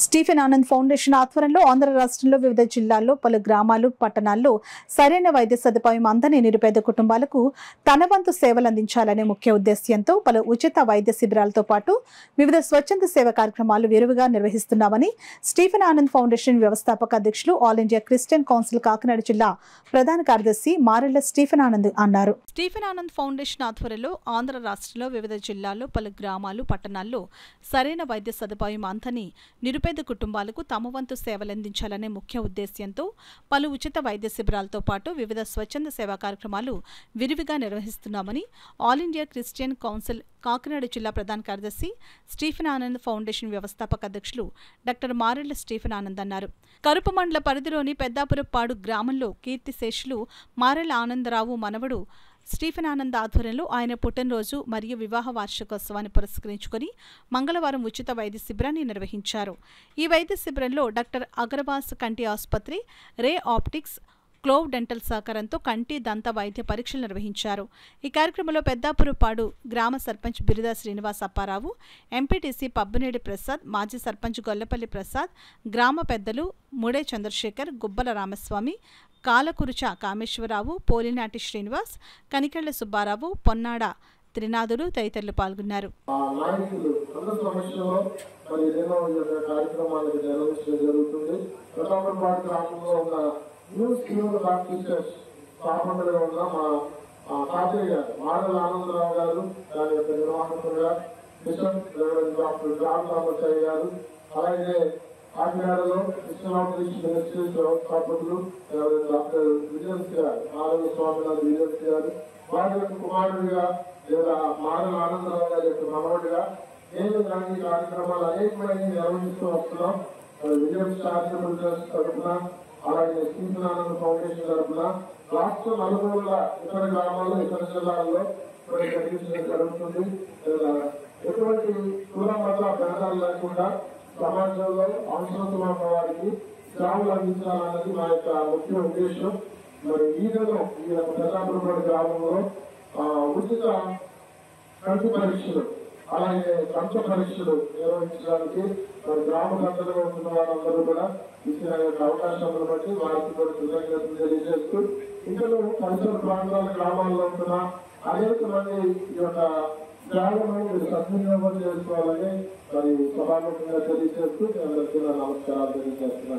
Stephen Anand foundation ఆధ్వర్యంలో ఆంధ్ర రాష్ట్రంలో వివిధ జిల్లాల్లో పలు గ్రామాలు పట్టణాల్లో సరైన వైద్య సదుపాయం అందని నిరుపేద కుటుంబాలకు తన వంతు సేవలు అందించాలనే ముఖ్య ఉద్దేశ్యంతో పలు ఉచిత వైద్య శిబిరాలతో పాటు వివిధ స్వచ్ఛంద సేవ కార్యక్రమాలు విరివిగా నిర్వహిస్తున్నామని స్టీఫెన్ ఆనంద్ ఫౌండేషన్ వ్యవస్థాపక అధ్యక్షులు all India Christian council Kakinada జిల్లా ప్రధాన కార్యదర్శి మారెళ్ల స్టీఫెన్ ఆనంద్ అన్నారు స్టీఫెన్ ఆనంద్ ఫౌండేషన్ ఆధ్వర్యంలో ఆంధ్ర రాష్ట్రంలో వివిధ జిల్లాల్లో పలు గ్రామాలు పట్టణాల్లో సరైన వైద్య సదుపాయం అంతని నిరుపేద కుటుంబాలకు తమ వంతు సేవలందించాలనే ముఖ్య ఉద్దేశ్యంతో పలు ఉచిత వైద్య శిబిరాలతో పాటు వివిధ స్వచ్ఛంద సేవా కార్యక్రమాలు విరివిగా నిర్వహిస్తున్నామని all India Christian council Kakinada జిల్లా ప్రధాన కార్యదర్శి స్టీఫెన్ ఆనంద్ ఫౌండేషన్ వ్యవస్థాపక అధ్యక్షులు డాక్టర్ మారెళ్ల స్టీఫెన్ ఆనంద్ అన్నారు కరుపు మండల పరిధిలోని పెద్దాపురపాడు గ్రామంలో కీర్తిశేషులు మారెళ్ల ఆనందరావు మనవడు స్టీఫెన్ ఆనంద్ ఆధ్వర్యంలో ఆయన పుట్టినరోజు మరియు వివాహ వార్షికోత్సవాన్ని పురస్కరించుకొని మంగళవారం ఉచిత వైద్య శిబిరాన్ని నిర్వహించారు ఈ వైద్య శిబిరంలో డాక్టర్ అగర్వాస్ కంటి ఆసుపత్రి రే ఆప్టిక్స్ క్లోవ్ డెంటల్ సహకారంతో కంటి దంత వైద్య పరీక్షలు నిర్వహించారు ఈ కార్యక్రమంలో పెద్దాపురపాడు గ్రామ సర్పంచ్ బిరుదా శ్రీనివాస్ అప్పారావు ఎంపీటీసీ పబ్బనేడి ప్రసాద్ మాజీ సర్పంచ్ గొల్లపల్లి ప్రసాద్ గ్రామ పెద్దలు ముడే చంద్రశేఖర్ గుబ్బల రామస్వామి కాలకురుచ కామేశ్వరరావు పోలినాటి శ్రీనివాస్ కనికెళ్ల సుబ్బారావు పొన్నాడ త్రినాథులు తదితరులు పాల్గొన్నారు ఆ నాయకులు అందరి సమస్యలో మరి ఎన్నో యొక్క కార్యక్రమాలు నిర్వహించడం జరుగుతుంది ప్రతాపరపాడు గ్రామంలో ఉన్న న్యూ స్కీమ్ టీచర్స్ స్థాపనగా ఉన్న మా ఆ తాతయ్య గారు మాడల ఆనందరావు గారు దాని యొక్క నిర్వాహకులుగా bishop reverend doctor John Ramachayya గారు అలాగే కాకినాడలో కృష్ణరామకృష్ణ మినిస్ట్రీ వ్యవస్థాపకులు రెవరెండ్ డాక్టర్ విజయన్స్ గారు ఆరోగ్య స్వామినాథ్ విజయన్స్ గారు వారి యొక్క కుమారుడిగా లేదా మాడల ఆనందరావు గారి యొక్క మనవడిగా నేను కానీ ఈ కార్యక్రమాలు అనేకమైన నిర్వహిస్తూ వస్తున్నాం మరి విజయం చారిటబుల్ ట్రస్ట్ తరఫున అలాగే శ్రీనారాయణ ఫౌండేషన్ తరఫున రాష్ట్ర నలుమూల ఇతర గ్రామాల్లో ఇతర జిల్లాల్లో మరి కనిపించడం జరుగుతుంది లేదా ఎటువంటి కుల మత భేదాలు లేకుండా సమాజంలో అవసరతలో ఉన్న వారికి సేవలు అందించాలన్నది మా యొక్క ముఖ్య ఉద్దేశం మరి ఈ దినం ఈ యొక్క ప్రజాపురం గ్రామంలో ఆ, ఉచిత కంటి పరీక్షలు అలాగే కంచ పరీక్షలు నిర్వహించడానికి మరి గ్రామ పెద్దలుగా ఉంటున్న వారందరూ కూడా ఇచ్చిన యొక్క అవకాశాలను బట్టి వారికి కూడా కృతజ్ఞతలు తెలియజేస్తూ ఇంకను పరిసర ప్రాంతాల గ్రామాల్లో ఉంటున్న అనేక మంది ఈ యొక్క సేవలను మీరు సద్వినియోగం చేసుకోవాలని మరి సభాముఖంగా తెలియజేస్తూ నేను అందరికీ నా నమస్కారాలు తెలియజేస్తున్నాను